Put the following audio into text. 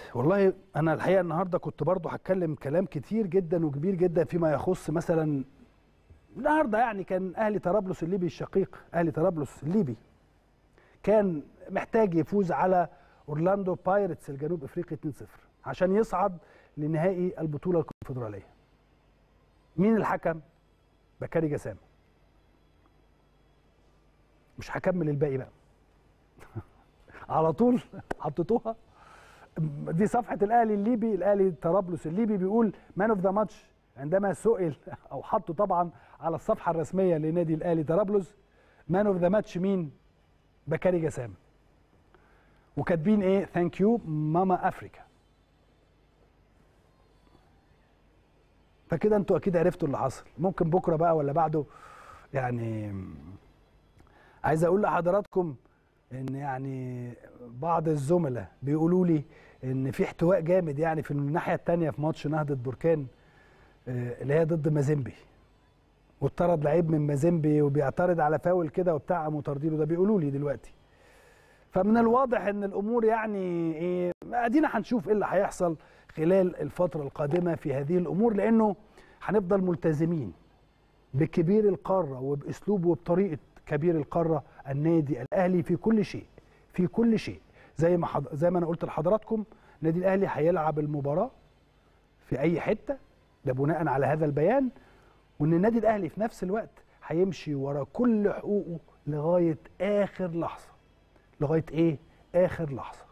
والله انا الحقيقه النهارده كنت برضو هتكلم كلام كتير جدا وكبير جدا فيما يخص مثلا النهارده يعني كان اهلي طرابلس الليبي الشقيق اهلي طرابلس الليبي كان محتاج يفوز على اورلاندو بايرتس الجنوب افريقي 2-0 عشان يصعد لنهائي البطوله الكونفدراليه مين الحكم بكاري جسام مش هكمل الباقي بقى على طول حطيتوها دي صفحه الاهلي الليبي الاهلي طرابلس الليبي بيقول مان اوف ذا ماتش عندما سئل او حطه طبعا على الصفحه الرسميه لنادي الاهلي طرابلس مان اوف ذا ماتش مين بكاري جسام وكاتبين ايه ثانك يو ماما افريكا فكده انتوا اكيد عرفتوا اللي حصل ممكن بكره بقى ولا بعده يعني عايز اقول لحضراتكم ان يعني بعض الزملاء بيقولوا لي ان في احتواء جامد يعني في الناحيه الثانيه في ماتش نهضه بركان اللي هي ضد مازيمبي واتطرد لعيب من مازيمبي وبيعترض على فاول كده وبتاع مطاردينه ده بيقولوا لي دلوقتي فمن الواضح ان الامور يعني ايه ادينا هنشوف ايه اللي هيحصل خلال الفتره القادمه في هذه الامور لانه هنفضل ملتزمين بكبير القاره وباسلوبه وبطريقه كبير القاره النادي الاهلي في كل شيء في كل شيء زي ما حض... زي ما انا قلت لحضراتكم النادي الاهلي هيلعب المباراه في اي حته ده بناء على هذا البيان وان النادي الاهلي في نفس الوقت هيمشي ورا كل حقوقه لغايه اخر لحظه لغايه ايه اخر لحظه